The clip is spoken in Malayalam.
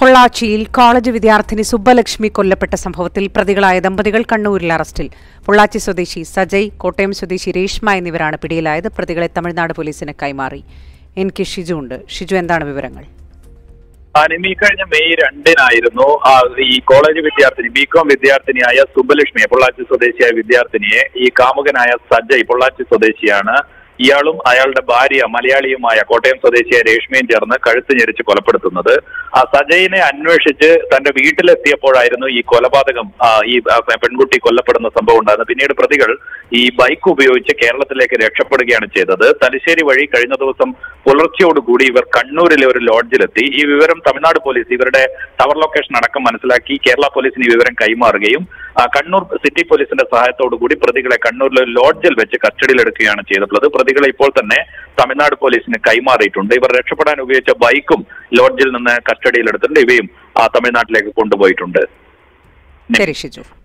പൊള്ളാച്ചിയിൽ കോളേജ് വിദ്യാർത്ഥിനി സുബ്ബലക്ഷ്മി കൊല്ലപ്പെട്ട സംഭവത്തിൽ പ്രതികളായ ദമ്പതികൾ കണ്ണൂരിൽ അറസ്റ്റിൽ പൊള്ളാച്ചി സ്വദേശി സജയ് കോട്ടയം സ്വദേശി രേഷ്മ എന്നിവരാണ് പിടിയിലായത് പ്രതികളെ തമിഴ്നാട് പോലീസിന് കൈമാറി എൻ കെ ഷിജു ഉണ്ട് ഷിജു എന്താണ് വിവരങ്ങൾ അനിമി കഴിഞ്ഞ മെയ് രണ്ടിനായിരുന്നു ആ, ഈ കോളേജ് വിദ്യാർത്ഥിനി ബികോം വിദ്യാർത്ഥിനിയായ സുബലക്ഷ്മിയെ പൊള്ളാച്ചി സ്വദേശിയായ വിദ്യാർത്ഥിനിയെ ഈ കാമുകനായ സജയ് പൊള്ളാച്ചി സ്വദേശിയാണ് ഇയാളും അയാളുടെ ഭാര്യ മലയാളിയുമായ കോട്ടയം സ്വദേശിയായ രേഷ്മയും ചേർന്ന് കഴുത്ത് ഞെരിച്ച് കൊലപ്പെടുത്തുന്നത് ആ സജയിനെ അന്വേഷിച്ച് തന്റെ വീട്ടിലെത്തിയപ്പോഴായിരുന്നു ഈ കൊലപാതകം ആ, ഈ ആ, പെൺകുട്ടി കൊല്ലപ്പെടുന്ന സംഭവം ഉണ്ടാകുന്നത് പിന്നീട് പ്രതികൾ ഈ ബൈക്ക് ഉപയോഗിച്ച് കേരളത്തിലേക്ക് രക്ഷപ്പെടുകയാണ് ചെയ്തത് തലശ്ശേരി വഴി കഴിഞ്ഞ ദിവസം പുലർച്ചയോടുകൂടി ഇവർ കണ്ണൂരിലെ ഒരു ലോഡ്ജിലെത്തി ഈ വിവരം തമിഴ്നാട് പോലീസ് ഇവരുടെ ടവർ ലൊക്കേഷൻ അടക്കം മനസ്സിലാക്കി കേരള പോലീസിന് ഈ വിവരം കൈമാറുകയും ആ, കണ്ണൂർ സിറ്റി പോലീസിന്റെ സഹായത്തോടു കൂടി പ്രതികളെ കണ്ണൂരിലെ ഒരു ലോഡ്ജിൽ വെച്ച് കസ്റ്റഡിയിലെടുക്കുകയാണ് ചെയ്തിട്ടുള്ളത് പ്രതികളെ ഇപ്പോൾ തന്നെ തമിഴ്നാട് പോലീസിന് കൈമാറിയിട്ടുണ്ട് ഇവർ രക്ഷപ്പെടാൻ ഉപയോഗിച്ച ബൈക്കും ലോഡ്ജിൽ നിന്ന് കസ്റ്റഡിയിലെടുത്തിട്ടുണ്ട് ഇവയും ആ, തമിഴ്നാട്ടിലേക്ക് കൊണ്ടുപോയിട്ടുണ്ട് ശരി ഷിജു